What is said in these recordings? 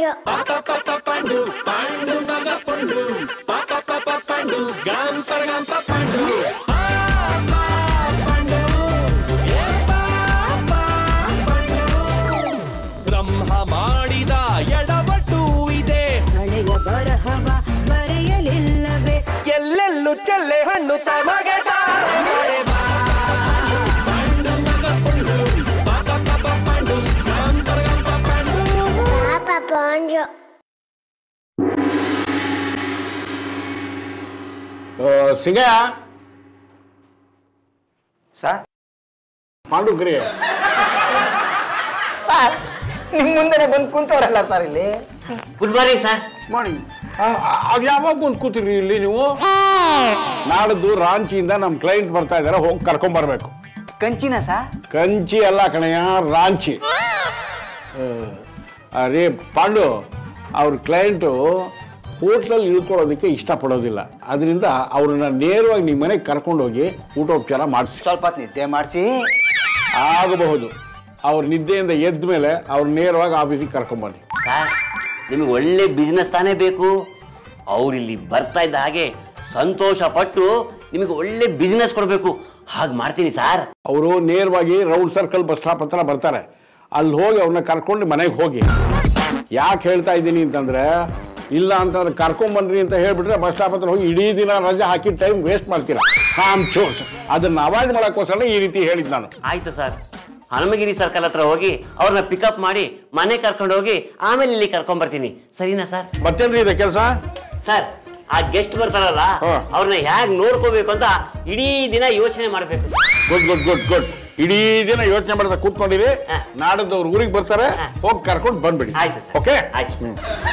ಪಾಂಡು ಬ್ರಹ್ಮ ಮಾಡಿದ ಎಡವಟ್ಟು ಇದೆ ಹಳೆಯ ಬರಹವ ಬರೆಯಲಿಲ್ಲವೇ ಎಲ್ಲೆಲ್ಲೂ ಚೆಲ್ಲೆ ಹಣ್ಣು ತಮಗೆ ಪಾಪ ಪಾಂಡು ಸಿಗ ಸರ್ ಪಾಂಡುಗ್ರಿ ಸರ್ ನಿಮ್ ಮುಂದೆನೆ ಬಂದು ಕುಂತವ್ರಲ್ಲ ಸರ್ ಇಲ್ಲಿ ಗುಡ್ ಮಾರ್ನಿಂಗ್ ಸರ್ ಮಾಡಿ ಅದು ಯಾವಾಗ ಬಂದು ಕೂತಿರಿ ಇಲ್ಲಿ ನೀವು ನಾಡ್ದು ರಾಂಚಿಯಿಂದ ನಮ್ಮ ಕ್ಲೈಂಟ್ ಬರ್ತಾ ಇದ್ದಾರೆ ಹೋಗಿ ಕರ್ಕೊಂಬರ್ಬೇಕು ಕಂಚಿನ ಸರ್ ಕಂಚಿ ಅಲ್ಲ ಕಣಯ್ಯ ರಾಂಚಿ ಆ, ಅರೇ ಪಾಂಡು ಅವ್ರ ಕ್ಲೈಂಟು ಹೋಟ್ಲಲ್ಲಿ ಇಳ್ಕೊಳ್ಳೋದಕ್ಕೆ ಇಷ್ಟಪಡೋದಿಲ್ಲ ಅದರಿಂದ ಅವ್ರನ್ನ ನೇರವಾಗಿ ನಿಮ್ಮ ಮನೆಗೆ ಕರ್ಕೊಂಡೋಗಿ ಊಟೋಪಚಾರ ಮಾಡಿಸಿ ಸ್ವಲ್ಪ ಹೊತ್ತು ನಿದ್ದೆ ಮಾಡಿಸಿ ಆಗಬಹುದು ಅವ್ರ ನಿದ್ದೆಯಿಂದ ಎದ್ದ ಮೇಲೆ ಅವ್ರು ನೇರವಾಗಿ ಆಫೀಸಿಗೆ ಕರ್ಕೊಂಬನ್ನಿ ಸರ್ ನಿಮಗೆ ಒಳ್ಳೆ ಬಿಸ್ನೆಸ್ ತಾನೇ ಬೇಕು ಅವ್ರು ಇಲ್ಲಿ ಬರ್ತಾ ಇದ್ದ ಹಾಗೆ ಸಂತೋಷ ಪಟ್ಟು ನಿಮಗೆ ಒಳ್ಳೆ ಬಿಸ್ನೆಸ್ ಕೊಡಬೇಕು ಹಾಗೆ ಮಾಡ್ತೀನಿ ಸರ್ ಅವರು ನೇರವಾಗಿ ರೌಂಡ್ ಸರ್ಕಲ್ ಬಸ್ ಸ್ಟಾಪ್ ಹತ್ರ ಬರ್ತಾರೆ ಅಲ್ಲಿ ಹೋಗಿ ಅವ್ರನ್ನ ಕರ್ಕೊಂಡು ಮನೆಗೆ ಹೋಗಿ ಯಾಕೆ ಹೇಳ್ತಾ ಇದ್ದೀನಿ ಅಂತಂದ್ರೆ ಇಲ್ಲ ಅಂತಂದ್ರೆ ಕರ್ಕೊಂಬನ್ರಿ ಅಂತ ಹೇಳ್ಬಿಟ್ರೆ ಬಸ್ ಸ್ಟಾಪ್ ಹತ್ರ ಹೋಗಿ ಇಡೀ ದಿನ ರಜೆ ಹಾಕಿ ಟೈಮ್ ವೇಸ್ಟ್ ಮಾಡ್ತೀರಾ ಹಾಂ ಚೋಸ್ ಅದನ್ನ ಅವಾಯ್ಡ್ ಮಾಡೋಕ್ಕೋಸ್ಕರ ಈ ರೀತಿ ಹೇಳಿದ್ದು ನಾನು ಆಯ್ತು ಸರ್ ಹನುಮಗಿರಿ ಸರ್ಕಲ್ ಹತ್ರ ಹೋಗಿ ಅವ್ರನ್ನ ಪಿಕಪ್ ಮಾಡಿ ಮನೆ ಕರ್ಕೊಂಡು ಹೋಗಿ ಆಮೇಲೆ ಇಲ್ಲಿ ಕರ್ಕೊಂಡ್ ಬರ್ತೀನಿ ಸರಿನಾ ಸರ್ ಮತ್ತೇನ್ರಿ ಇದೆ ಕೆಲಸ ಸರ್ ಆ ಗೆಸ್ಟ್ ಬರ್ತಾರಲ್ಲ ಹಾ. ಅವ್ರನ್ನ ಹೇಗ್ ನೋಡ್ಕೋಬೇಕು ಅಂತ ಇಡೀ ದಿನ ಯೋಚನೆ ಮಾಡ್ಬೇಕು sir good good good good ಇಡೀ ದಿನ ಯೋಚನೆ ಮಾಡ್ತಾ ಕೂತ್ಕೊಂಡಿರಿ ಹಾ. ನಾಡದ್ದು ಅವ್ರ ಊರಿಗೆ ಬರ್ತಾರೆ ಹಾ. ಹೋಗಿ ಕರ್ಕೊಂಡು ಬಂದ್ಬಿಡಿ ಆಯ್ತು ಸರ್ ಓಕೆ ಆಯ್ತು ಸರ್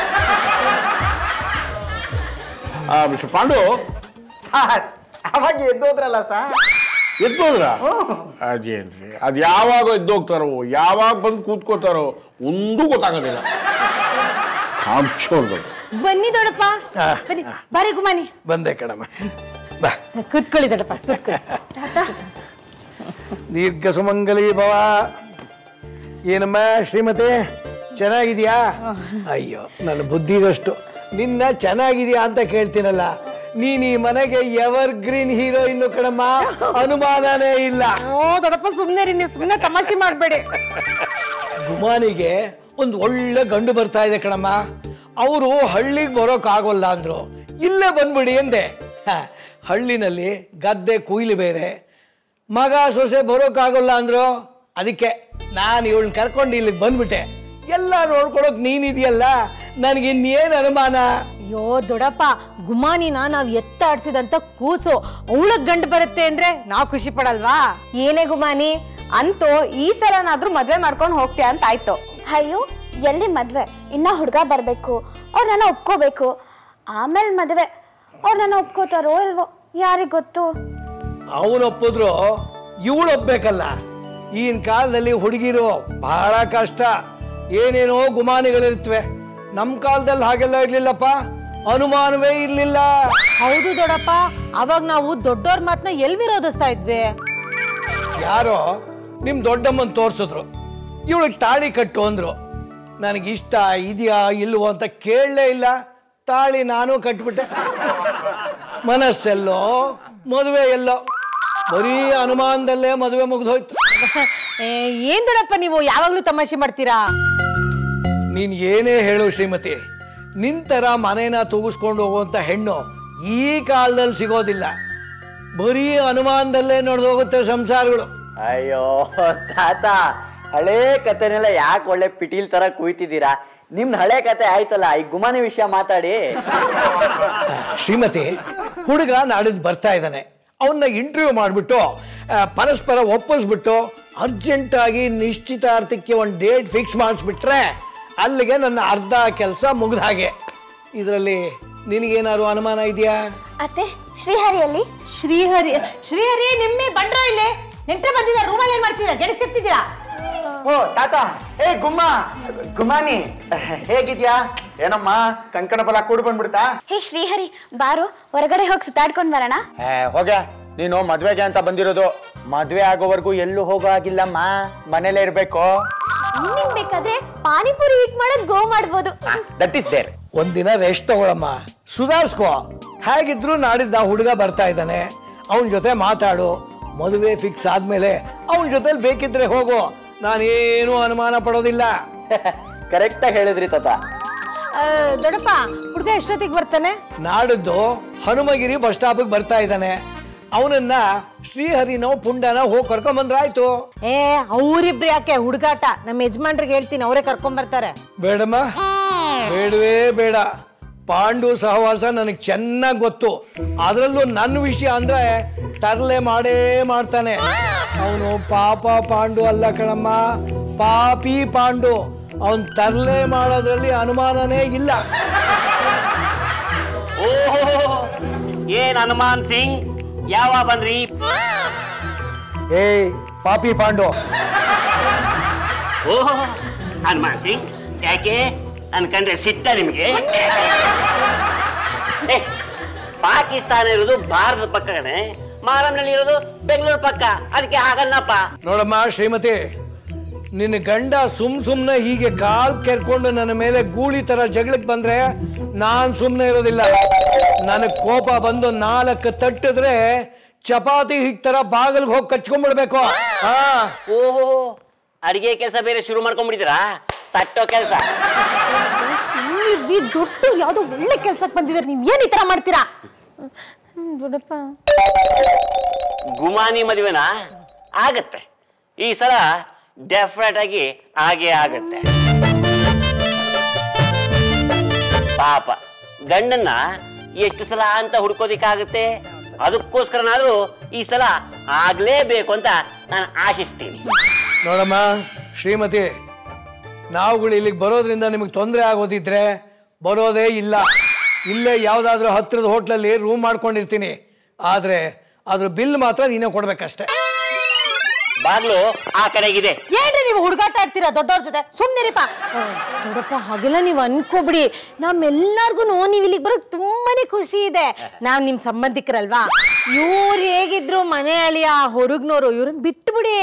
ಮಿಸ್ಟರ್ ಪಾಂಡು ಸರ್ ಅವಾಗ ಎದ್ದೋದ್ರಲ್ಲ ಸರ್ ಎದ್ದೋದ್ರ ಅದೇನ್ರಿ ಅದು ಯಾವಾಗ ಎದ್ದೋಗ್ತಾರೋ ಯಾವಾಗ ಬಂದು ಕೂತ್ಕೋತಾರೋ ಒಂದೂ ಗೊತ್ತಾಗೋದಿಲ್ಲ ಕಾಂಕ್ಷೋರ್ದು ಬನ್ನಿ ದೊಡ್ಡಪ್ಪ ಬನ್ನಿ ಬಾರಿ ಗುಮಾನಿ ಬಂದೆ ಕಣಮ್ಮ ಬಾ ಕೂತ್ಕೊಳ್ಳಿ ದೊಡ್ಡಪ್ಪ ಕೂತ್ಕೊಳ್ಳಿ ದೀರ್ಘ ಸುಮಂಗಲಿ ಭವ ಏನಮ್ಮ ಶ್ರೀಮತಿ ಚೆನ್ನಾಗಿದ್ಯಾ ಅಯ್ಯೋ ನನ್ನ ಬುದ್ಧಿಗಷ್ಟು ನಿನ್ನ ಚೆನ್ನಾಗಿದ್ಯಾ ಅಂತ ಕೇಳ್ತೀನಲ್ಲ ನೀನ್ ಈ ಮನೆಗೆ ಎವರ್ ಗ್ರೀನ್ ಹೀರೋಯಿನ್ ಕಣಮ್ಮ ಅನುಮಾನನೇ ಇಲ್ಲ ಓ ದೊಡ್ಡಪ್ಪ ಸುಮ್ನೆ ರೀ ನೀವು ಸುಮ್ನೆ ತಮಾಷೆ ಮಾಡ್ಬೇಡಿ ಗುಮಾನಿಗೆ ಒಂದು ಒಳ್ಳೆ ಗಂಡು ಬರ್ತಾ ಇದೆ ಕಣಮ್ಮ ಅವರು ಹಳ್ಳಿಗೆ ಬರೋಕ್ಕಾಗೋಲ್ಲ ಅಂದ್ರು ಇಲ್ಲೇ ಬಂದ್ಬಿಡಿ ಎಂದೆ ಹ, ಹಳ್ಳಿನಲ್ಲಿ ಗದ್ದೆ ಕುಯ್ಲು ಬೇರೆ ಮಗ ಸೊಸೆ ಬರೋಕ್ಕಾಗೋಲ್ಲ ಅಂದ್ರು ಅದಕ್ಕೆ ನಾನು ಇವಳನ್ನ ಕರ್ಕೊಂಡು ಇಲ್ಲಿಗೆ ಬಂದ್ಬಿಟ್ಟೆ ಎಲ್ಲ ನೋಡ್ಕೊಳಕ್ ನೀನಿದೆಯಲ್ಲ ನನಗೆ ಇನ್ನೇನು ಅನುಮಾನ ಅಯ್ಯೋ ದೊಡ್ಡಪ್ಪ ಗುಮಾನಿನ ನಾವ್ ಎತ್ತಾಡ್ಸಿದಂತ ಕೂಸು ಅವಳಗ್ ಗಂಡು ಬರುತ್ತೆ ಅಂದ್ರೆ ನಾವ್ ಖುಷಿ ಪಡಲ್ವಾ ಏನೇ ಗುಮಾನಿ ಅಂತೂ ಈ ಸಲನಾದ್ರೂ ಮದ್ವೆ ಮಾಡ್ಕೊಂಡು ಹೋಗ್ತೀಯ ಅಂತ ಆಯ್ತು ಅಯ್ಯೋ ಎಲ್ಲಿ ಮದ್ವೆ ಇನ್ನ ಹುಡುಗ ಬರ್ಬೇಕು ಅವ್ರು ನನ್ನ ಒಪ್ಕೋಬೇಕು ಆಮೇಲೆ ಮದ್ವೆ ಅವ್ರು ನನ್ನ ಒಪ್ಕೋತಾರೋ ಇಲ್ವೋ ಯಾರಿಗ್ ಗೊತ್ತು ಅವನು ಒಪ್ಪಿದ್ರು ಇವಳು ಒಪ್ಬೇಕಲ್ಲ ಈಗಿನ ಕಾಲದಲ್ಲಿ ಹುಡುಗಿರು ಬಹಳ ಕಷ್ಟ ಏನೇನೋ ಗುಮಾನಿಗಳಿರ್ತವೆ ನಮ್ಮ ಕಾಲದಲ್ಲಿ ಹಾಗೆಲ್ಲ ಇರ್ಲಿಲ್ಲಪ್ಪ ಅನುಮಾನವೇ ಇರ್ಲಿಲ್ಲ ಹೌದು ದೊಡ್ಡಪ್ಪ ಅವಾಗ ನಾವು ದೊಡ್ಡವ್ರ ಮಾತನ್ನ ಎಲ್ ವಿರೋಧಿಸ್ತಾ ಇದ್ವಿ ಯಾರೋ ನಿಮ್ ದೊಡ್ಡಮ್ಮನ್ ತೋರ್ಸಿದ್ರು ಇವಳಿಗೆ ತಾಳಿ ಕಟ್ಟು ಅಂದ್ರು ನನಗೆ ಇಷ್ಟ ಇದೆಯಾ ಇಲ್ವೋ ಅಂತ ಕೇಳಲೇ ಇಲ್ಲ ತಾಳಿ ನಾನು ಕಟ್ಬಿಟ್ಟೆ ಮನಸ್ಸೆಲ್ಲೋ ಮದುವೆ ಎಲ್ಲೋ ಬರೀ ಅನುಮಾನದಲ್ಲೇ ಮದುವೆ ಮುಗ್ದೋಯ್ತು ಏ, ಏನ್ ದೊಡ್ಡಪ್ಪ ನೀವು ಯಾವಾಗ್ಲೂ ತಮಾಷೆ ಮಾಡ್ತೀರಾ ನೀನ್ ಏನೇ ಹೇಳು ಶ್ರೀಮತಿ ನಿಂತರ ಮನೇನ ತೂಗಿಸ್ಕೊಂಡು ಹೋಗುವಂತ ಹೆಣ್ಣು ಈ ಕಾಲದಲ್ಲಿ ಸಿಗೋದಿಲ್ಲ ಬರೀ ಅನುಮಾನದಲ್ಲೇ ನಡೆದು ಹೋಗುತ್ತೆ ಸಂಸಾರಗಳು ಅಯ್ಯೋ ತಾತ ಹಳೇ ಕತೆನೆಲ್ಲ ಯಾಕೆ ಒಳ್ಳೆ ಪಿಟೀಲ್ ತರ ಕುಯ್ತಿದ್ದೀರಾ ನಿಮ್ದು ಹಳೆ ಕತೆ ಆಯ್ತಲ್ಲ ಈ ಗುಮಾನಿ ವಿಷಯ ಮಾತಾಡಿ ಶ್ರೀಮತಿ ಹುಡುಗ ನಾಡಿದ್ದು ಬರ್ತಾ ಇದ್ದಾನೆ ಅವನ್ನ ಇಂಟರ್ವ್ಯೂ ಮಾಡಿಬಿಟ್ಟು ಪರಸ್ಪರ ಒಪ್ಪಿಸ್ಬಿಟ್ಟು ಅರ್ಜೆಂಟಾಗಿ ನಿಶ್ಚಿತಾರ್ಥಕ್ಕೆ ಒಂದು ಡೇಟ್ ಫಿಕ್ಸ್ ಮಾಡಿಸ್ಬಿಟ್ರೆ ಅಲ್ಲಿಗೆ ನನ್ನ ಅರ್ಧ ಕೆಲಸ ಮುಗ್ದ ಹಾಗೆ ಇದರಲ್ಲಿ ನಿನಗೇನಾದ್ರು ಅನುಮಾನ ಇದೆಯಾ ಅತ್ತೆ ಶ್ರೀಹರಿಯಲ್ಲಿ ಶ್ರೀಹರಿ ಶ್ರೀಹರಿ ನಿಮ್ಮೆ ಬಂಡ್ರ ಇಲ್ಲಿ ನೆಂಟ್ರೆ ಬಂದಿದ್ದಾರೆ ರೂಮಲ್ಲಿ ಏನ್ ಮಾಡ್ತಿದ್ದೀರಾ ಗೆಡಿಸ್ತಿದ್ದೀರಾ ಓ ತಾತ ಏ ಗುಮ್ಮ ಗುಮಾನಿ ಹೇಗಿದ್ಯಾ ಏನಮ್ಮ ಕಂಕಣ ಬಲ ಕೂಡ್ ಬಂದ್ಬಿಡ್ತಾ ಹೇ ಶ್ರೀಹರಿ ಬಾರು ಹೊರಗಡೆ ಹೋಗಿ ಸುತ್ತಾಡ್ಕೊಂಡ್ ಬರೋಣ ಏ ಹೋಗೆ ನೀನು ಮದ್ವೆಗೆ ಅಂತ ಬಂದಿರೋದು ಮದ್ವೆ ಆಗೋವರೆಗೂ ಎಲ್ಲೂ ಹೋಗೋ ಆಗಿಲ್ಲಮ್ಮ ಮನೇಲೇ ಇರ್ಬೇಕು ನಿಮ್ಗೆ ಬೇಕಾದ್ರೆ ಪಾನಿಪುರಿ ಈಟ್ ಮಾಡೋದ್ ಗೋ ಮಾಡ್ಬೋದು ದಟ್ ಇಸ್ ದೇರ್ ಒಂದಿನ ರೆಸ್ಟ್ ತಗೊಳಮ್ಮ ಸುಧಾರಿಸ್ಕೋ ಹೇಗಿದ್ರು ನಾಡಿದ್ದ ಹುಡುಗ ಬರ್ತಾ ಇದ್ದಾನೆ ಅವನ ಜೊತೆ ಮಾತಾಡು ಮದುವೆ ಫಿಕ್ಸ್ ಆದ್ಮೇಲೆ ಅವನ ಜೊತೆಲಿ ಬೇಕಿದ್ರೆ ಹೋಗು ನಾನೇನು ಅನುಮಾನ ಪಡೋದಿಲ್ಲ ಕರೆಕ್ಟಾಗಿ ಹೇಳಿದ್ರಿ ತಾತ ಆ, ದೊಡ್ಡಪ್ಪ ಹುಡುಗ ಎಷ್ಟೊತ್ತಿಗೆ ಬರ್ತಾನೆ ನಾಡಿದ್ದು ಹನುಮಗಿರಿ ಬಸ್ ಸ್ಟಾಪಿಗೆ ಬರ್ತಾ ಇದ್ದಾನೆ ಅವನನ್ನ ಶ್ರೀಹರಿನೋ ಪುಂಡನ ಹೋಗಿ ಕರ್ಕೊಂಬಂದ್ರಾಯ್ತು ಏ ಅವ್ರಿಬ್ರು ಯಾಕೆ ಹುಡುಗಾಟ ನಮ್ಮ ಯಜಮಾನ್ರಿಗೆ ಹೇಳ್ತೀನಿ ಅವರೇ ಕರ್ಕೊಂಡ್ ಬರ್ತಾರೆ ಬೇಡಮ್ಮ ಬೇಡವೇ ಬೇಡ ಪಾಂಡು ಸಹವಾಸ ನನಗೆ ಚೆನ್ನಾಗಿ ಗೊತ್ತು ಅದರಲ್ಲೂ ನನ್ನ ವಿಷಯ ಅಂದ್ರೆ ತರಲೆ ಮಾಡೇ ಮಾಡ್ತಾನೆ ಅವನು ಪಾಪ ಪಾಂಡು ಅಲ್ಲ ಕಣಮ್ಮ ಪಾಪಿ ಪಾಂಡು ಅವನ್ ತರಲೆ ಮಾಡೋದ್ರಲ್ಲಿ ಅನುಮಾನನೇ ಇಲ್ಲ ಓಹೋ ಏನ್ ಹನುಮಾನ್ ಸಿಂಗ್ ಯಾವ ಬಂದ್ರಿ ಏಯ್ ಪಾಪಿ ಪಾಂಡು ಓಹೋ ಹನುಮಾನ್ ಸಿಂಗ್ ಯಾಕೆ ನನ್ ಕಂಡ್ರೆ ಸಿಟ್ಟ ನಿಮ್ಗೆ ಏ, ಪಾಕಿಸ್ತಾನ ಇರೋದು ಭಾರತದ ಪಕ್ಕ ಕಣೆ ಮಹಾರಾಮ್ನಲ್ಲಿ ಇರೋದು ಬೆಂಗಳೂರು ಪಕ್ಕ ಅದಕ್ಕೆ ಹಾಗಲ್ಲಪ್ಪ ನೋಡಮ್ಮ ಶ್ರೀಮತಿ ನಿನ್ನ ಗಂಡ ಸುಮ್ ಸುಮ್ನೆ ಹೀಗೆ ಕಾಲ್ ಕೆರ್ಕೊಂಡು ನನ್ನ ಮೇಲೆ ಗೂಳಿ ತರ ಜಗಳಕ್ಕೆ ಬಂದ್ರೆ ನಾನ್ ಸುಮ್ನೆ ಇರೋದಿಲ್ಲ ನನಗ್ ಕೋಪ ಬಂದು ನಾಲ್ಕು ತಟ್ಟಿದ್ರೆ ಚಪಾತಿ ಹಿಟ್ ತರ ಬಾಗಿಲ್ಗೆ ಹೋಗಿ ಕಚ್ಕೊಂಡ್ಬಿಡ್ಬೇಕು ಹಾ ಓಹೋ ಅಡಿಗೆ ಕೆಲಸ ಬೇರೆ ಶುರು ಮಾಡ್ಕೊಂಡ್ಬಿಟ್ಟಿದ್ದೀರಾ ತಟ್ಟೋ ಕೆಲಸ ಸುಮ್ಮನಿರ್ರಿ ದೊಡ್ಡ ಯಾವ್ದೋ ಒಳ್ಳೆ ಕೆಲ್ಸಕ್ಕೆ ಬಂದಿದ್ದಾರೆ ನೀವ್ ಏನ್ ಈ ತರ ಮಾಡ್ತೀರಾ ಹ್ಮ್, ದೊಡ್ಡಪ್ಪ ಗುಮಾನಿ ಮದುವೆನಾ ಆಗತ್ತೆ ಈ ಸಲ ಡೆಫಿನೆಟ್ ಆಗಿ ಹಾಗೆ ಆಗತ್ತೆ ಪಾಪ ಗಂಡನ್ನ ಎಷ್ಟು ಸಲ ಅಂತ ಹುಡ್ಕೋದಿಕ್ಕಾಗತ್ತೆ ಅದಕ್ಕೋಸ್ಕರನಾದ್ರೂ ಈ ಸಲ ಆಗ್ಲೇಬೇಕು ಅಂತ ನಾನು ಆಶಿಸ್ತೀನಿ ನೋಡಮ್ಮ ಶ್ರೀಮತಿ ನಾವುಗಳು ಇಲ್ಲಿಗೆ ಬರೋದ್ರಿಂದ ನಿಮಗೆ ತೊಂದರೆ ಆಗೋದಿದ್ರೆ ಬರೋದೇ ಇಲ್ಲ ಇಲ್ಲೇ ಯಾವುದಾದ್ರೂ ಹತ್ತಿರದ ಹೋಟ್ಲಲ್ಲಿ ರೂಮ್ ಮಾಡ್ಕೊಂಡಿರ್ತೀನಿ ಆದರೆ ಅದ್ರ ಬಿಲ್ ಮಾತ್ರ ನೀನೇ ಕೊಡ್ಬೇಕಷ್ಟೆ ಬಾಗ್ಲು ಆ ಕಡೆಗಿದೆ ಏನ್ರಿ ನೀವು ಹುಡುಗಾಟ ಆಡ್ತೀರಾ ದೊಡ್ಡವ್ರ ಜೊತೆ ಸುಮ್ನಿರಿಪ್ಪ ಆ, ದೊಡ್ಡಪ್ಪ ಹಾಗೆಲ್ಲ ನೀವು ಅನ್ಕೋಬಿಡಿ ನಮ್ಮೆಲ್ಲರಿಗೂ ನೀವು ಇಲ್ಲಿಗೆ ಬರೋಕ್ ತುಂಬಾನೇ ಖುಷಿ ಇದೆ ನಾವ್ ನಿಮ್ ಸಂಬಂಧಿಕರಲ್ವಾ ಇವ್ರು ಹೇಗಿದ್ರು ಮನೆ ಅಳಿಯ ಹೊರಗ್ನೋರು ಇವ್ರನ್ನ ಬಿಟ್ಬಿಡಿ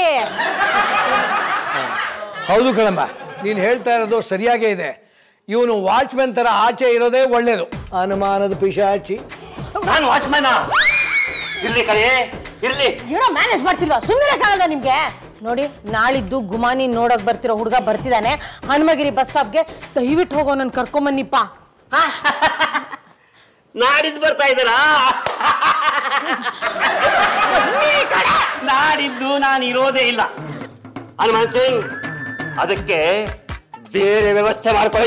ಹೌದು ಕಣಮ್ಮ ನೀನು ಹೇಳ್ತಾ ಇರೋದು ಸರಿಯಾಗೇ ಇದೆ ಇವನು ವಾಚ್ಮೆನ್ ಥರ ಆಚೆ ಇರೋದೇ ಒಳ್ಳೇದು ಅನುಮಾನದ ಪಿಶಾಚಿ ನಾನು ವಾಚ್ಮ್ಯಾನ ಇರ್ಲಿ ಕಣೆ ಇರ್ಲಿ ಏನೋ ಮ್ಯಾನೇಜ್ ಮಾಡ್ತಿಲ್ವಾ ಸುಮ್ಮನೆ ಕಾಣಲ್ಲ ನಿಮ್ಗೆ ನೋಡಿ ನಾಳಿದ್ದು ಗುಮಾನಿ ನೋಡಕ್ ಬರ್ತಿರೋ ಹುಡುಗ ಬರ್ತಿದ್ದಾನೆ ಹನುಮಗಿರಿ ಬಸ್ ಸ್ಟಾಪ್ಗೆ ದಯವಿಟ್ಟು ಹೋಗೋ ನನ್ ಕರ್ಕೊಂಬನ್ನಿಪ್ಪ ನಾಡಿದ್ದು ಬರ್ತಾ ಇದ್ದಾರಾ ನಾಡಿದ್ದು ನಾನು ಇರೋದೇ ಇಲ್ಲ ಹನುಮಾನ್ ಸಿಂಗ್ ಅದಕ್ಕೆ ಬೇರೆ ವ್ಯವಸ್ಥೆ ಮಾಡ್ಕೊಳ್ಳಿ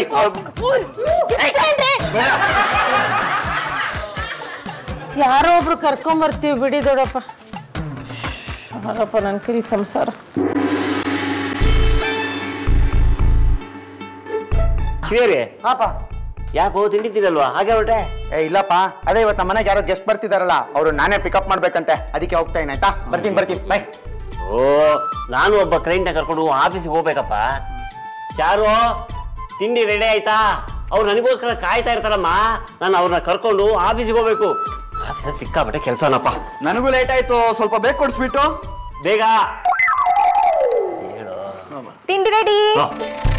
ಯಾರೋ ಒಬ್ರು ಕರ್ಕೊಂಡ್ ಬರ್ತೀವಿ ಬಿಡಿ ದೊಡ್ಡಪ್ಪ ಹಾಗಪ್ಪ ನನ್ ಕಿರಿ ಸಂಸಾರ ಶ್ರೀಯರೇ ಹಾಪ ಯಾಕೋ ತಿಂಡಿದ್ದೀರಲ್ವಾ ಹಾಗೆ ಹೊರಟೆ ಏ ಇಲ್ಲಪ್ಪ ಅದೇ ಇವತ್ತು ನಮ್ಮ ಮನೆಗೆ ಯಾರೋ ಗೆಸ್ಟ್ ಬರ್ತಿದಾರಲ್ಲ ಅವರು ನಾನೇ ಪಿಕಪ್ ಮಾಡ್ಬೇಕಂತೆ ಅದಕ್ಕೆ ಹೋಗ್ತಾ ಇದ್ದೀನಿ ಆಯ್ತಾ ಬರ್ತೀನಿ ಬರ್ತೀನಿ ಬೈ ಓ ನಾನು ಒಬ್ಬ ಕ್ಲೈಂಟ್ನ ಕರ್ಕೊಂಡು ಆಫೀಸಿಗೆ ಹೋಗ್ಬೇಕಪ್ಪ ಚಾರು ತಿಂಡಿ ರೆಡಿ ಆಯ್ತಾ ಅವ್ರು ನನಗೋಸ್ಕರ ಕಾಯ್ತಾ ಇರ್ತಾರಮ್ಮ ನಾನು ಅವ್ರನ್ನ ಕರ್ಕೊಂಡು ಆಫೀಸಿಗೆ ಹೋಗ್ಬೇಕು ಆಫೀಸಲ್ಲಿ ಸಿಕ್ಕಾಪಟ್ಟೆ ಕೆಲಸನಪ್ಪ ನನಗೂ ಲೇಟ್ ಆಯ್ತು ಸ್ವಲ್ಪ ಬೇಕು ಕೊಡಿಸ್ಬಿಟ್ಟು ಬೇಗ ತಿಂಡಿ ರೆಡಿ ಹಾ.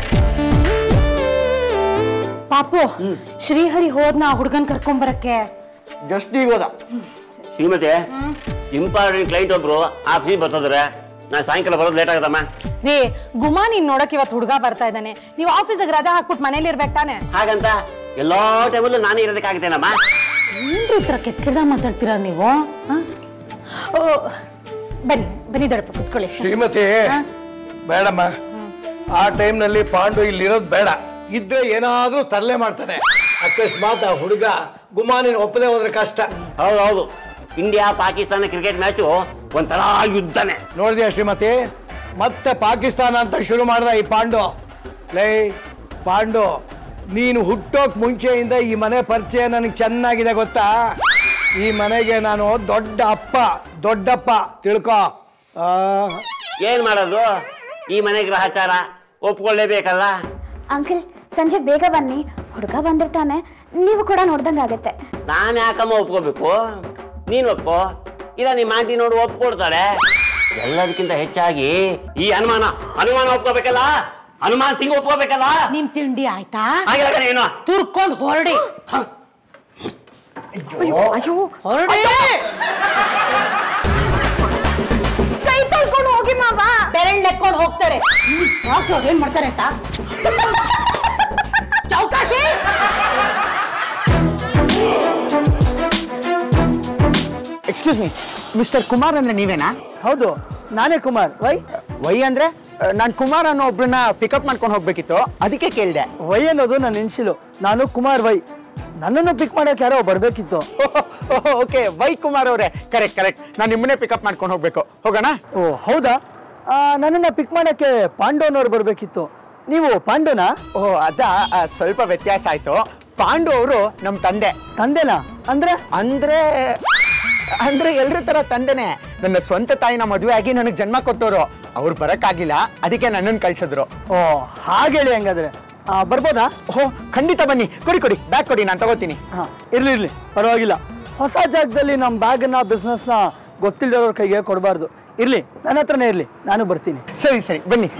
ಪಾಪು ಶ್ರೀಹರಿ ಹೋದ್ನ ಆ ಹುಡ್ಗನ್ ಕರ್ಕೊಂಡ್ ಬರಕ್ಕೆ ಜಸ್ಟ್ ಈಗ ಹೋದ ಶ್ರೀಮತಿ ಇಂಪಾರ್ಟೆಂಟ್ ಕ್ಲೈಂಟ್ ಒಬ್ರು ಆಫೀಸಿಗೆ ಬರ್ತಿದ್ರೆ ನಾನು ಸಾಯಂಕಾಲ ಬರೋದು ಲೇಟ್ ಆಗುತ್ತಮ್ಮ ರೀ ಗುಮಾನಿ ನೋಡಕ್ ಇವತ್ತು ಹುಡುಗ ಬರ್ತಾ ಇದ್ದಾನೆ ನೀವು ಆಫೀಸಿಗೆ ರಜಾ ಹಾಕ್ಬಿಟ್ಟು ಮನೇಲಿ ಇರ್ಬೇಕು ತಾನೆ ಹಾಗಂತ ಎಲ್ಲಾ ಟೈಮಲ್ಲೂ ನಾನೇ ಇರೋದಕ್ಕಾಗ್ತೇನಮ್ಮ ಏನ್ರಿ ಈ ಥರ ಕೆಟ್ಟ ಕೆಟ್ಟ ಮಾತಾಡ್ತೀರಾ ನೀವು ಹ? ಓ, ಬನ್ನಿ ಬನ್ನಿ ದೊಡ್ಡಪ್ಪ ಕುತ್ಕೊಳ್ಳಿ ಶ್ರೀಮತಿ ಬೇಡಮ್ಮ ಆ ಟೈಮ್ನಲ್ಲಿ ಪಾಂಡು ಇಲ್ಲಿರೋದು ಬೇಡ ಇದ್ರೆ ಏನಾದ್ರೂ ತರಲೆ ಮಾಡ್ತಾನೆ ಅಕಸ್ಮಾತ್ ಆ ಹುಡುಗ ಗುಮಾನಿನ ಒಪ್ಪದೆ ಹೋದ್ರೆ ಕಷ್ಟ ಹೌದು ಹೌದು ಇಂಡಿಯಾ ಪಾಕಿಸ್ತಾನ ಕ್ರಿಕೆಟ್ ಮ್ಯಾಚು ಒಂಥರ ಯುದ್ಧನೇ ನೋಡಿದ್ಯಾ ಶ್ರೀಮತಿ ಮತ್ತೆ ಪಾಕಿಸ್ತಾನ ಅಂತ ಶುರು ಮಾಡ್ದ ಈ ಪಾಂಡು ಲೈ ಪಾಂಡು ನೀನು ಹುಟ್ಟೋಕ್ ಮುಂಚೆಯಿಂದ ಈ ಮನೆ ಪರಿಚಯ ನನಗೆ ಚೆನ್ನಾಗಿದೆ ಗೊತ್ತಾ ಈ ಮನೆಗೆ ನಾನು ದೊಡ್ಡ ಅಪ್ಪ ದೊಡ್ಡಪ್ಪ ತಿಳ್ಕೊ ಆ, ಏನ್ ಮಾಡೋದು ಈ ಮನೆ ಗ್ರಹಚಾರ ಒಪ್ಕೊಳ್ಳೇಬೇಕಲ್ಲ ಅಂಕಲ್ ಸಂಜೆ ಬೇಗ ಬನ್ನಿ ಹುಡುಗ ಬಂದಿರ್ತಾನೆ ನೀವು ಕೂಡ ನೋಡ್ದಂಗಾಗತ್ತೆ ನಾನು ಯಾಕಮ್ಮ ಒಪ್ಕೋಬೇಕು ನೀನ್ ಒಪ್ಪೋ ಇಲ್ಲ ನಿಮ್ಮ ಆಂಟಿ ನೋಡು ಒಪ್ಕೊಳ್ತಾಳೆ ಎಲ್ಲದಕ್ಕಿಂತ ಹೆಚ್ಚಾಗಿ ಈ ಅನುಮಾನ ಅನುಮಾನ ಒಪ್ಕೋಬೇಕಲ್ಲ ಹನುಮಾನ್ ಸಿಂಗ್ ಒಪ್ಕೋಬೇಕಲ್ಲ ನಿಮ್ ತಿಂಡಿ ಆಯ್ತಾ ಆಗಿಲ್ಲ ಕಣೆ ಏನು ತುರ್ಕೊಂಡ್ ಹೊರಡಿ ಅಯ್ಯೋ ಹೊರಡಿ ಕೈ ತೊಳ್ಕೊಂಡು ಹೋಗಿ ಮಾವ ಬೆರಳ್ ನೆಕ್ಕೊಂಡು ಹೋಗ್ತಾರೆ ಯಾಕೆ ಅವ್ರು ಏನ್ ಮಾಡ್ತಾರೆ ಅಂತ ಚೌಕಾಸಿ ಎಕ್ಸ್ಕ್ಯೂಸ್ ಮೀ ಮಿಸ್ಟರ್ ಕುಮಾರ್ ಅಂದ್ರೆ ನೀವೇನಾ ಹೌದು ನಾನೇ ಕುಮಾರ್ ವೈ ವೈ ಅಂದ್ರೆ ನಾನು ಕುಮಾರ್ ಅನ್ನೋ ಒಬ್ರನ್ನ ಪಿಕಪ್ ಮಾಡ್ಕೊಂಡು ಹೋಗ್ಬೇಕಿತ್ತು ಅದಕ್ಕೆ ಕೇಳಿದೆ ವೈ ಅನ್ನೋದು ನನ್ನ ಇನ್ಶಿಲು ನಾನು ಕುಮಾರ್ ವೈ ನನ್ನನ್ನು ಪಿಕ್ ಮಾಡೋಕೆ ಯಾರೋ ಬರ್ಬೇಕಿತ್ತು ಓಕೆ ವೈ ಕುಮಾರ್ ಅವರೇ ಕರೆಕ್ಟ್ ಕರೆಕ್ಟ್ ನಾನು ನಿಮ್ಮನ್ನೇ ಪಿಕಪ್ ಮಾಡ್ಕೊಂಡು ಹೋಗ್ಬೇಕು ಹೋಗೋಣ ಓ ಹೌದಾ ಆ, ನನ್ನನ್ನ ಪಿಕ್ ಮಾಡೋಕ್ಕೆ ಪಾಂಡವನವ್ರು ಬರ್ಬೇಕಿತ್ತು ನೀವು ಪಾಂಡವನಾ ಓ ಅದ ಆ, ಸ್ವಲ್ಪ ವ್ಯತ್ಯಾಸ ಆಯ್ತು ಪಾಂಡು ಅವರು ನಮ್ಮ ತಂದೆ ತಂದೆನಾ ಅಂದ್ರೆ ಅಂದ್ರೆ ಅಂದ್ರೆ ಎಲ್ರ ತರ ತಂದೆನೆ ನನ್ನ ಸ್ವಂತ ತಾಯಿನ ಮದುವೆ ಆಗಿ ನನಗೆ ಜನ್ಮ ಕೊಟ್ಟವರು ಅವ್ರು ಬರಕ್ಕಾಗಿಲ್ಲ ಅದಕ್ಕೆ ನನ್ನನ್ನು ಕಳ್ಸಿದ್ರು ಓ ಹಾಗೇಳಿ ಹಂಗಾದ್ರೆ ಆ, ಬರ್ಬೋದಾ ಓಹೋ ಖಂಡಿತ ಬನ್ನಿ ಕೊಡಿ ಕೊಡಿ ಬ್ಯಾಗ್ ಕೊಡಿ ನಾನು ತಗೋತೀನಿ ಹಾ ಇರ್ಲಿ ಇರ್ಲಿ ಪರವಾಗಿಲ್ಲ ಹೊಸ ಜಾಗದಲ್ಲಿ ನಮ್ಮ ಬ್ಯಾಗನ್ನ ಬಿಸ್ನೆಸ್ನ ಗೊತ್ತಿಲ್ಲದವ್ರ ಕೈಗೆ ಕೊಡಬಾರ್ದು ಇರ್ಲಿ ನನ್ನ ಹತ್ರನೇ ಇರ್ಲಿ ನಾನು ಬರ್ತೀನಿ ಸರಿ ಸರಿ ಬನ್ನಿ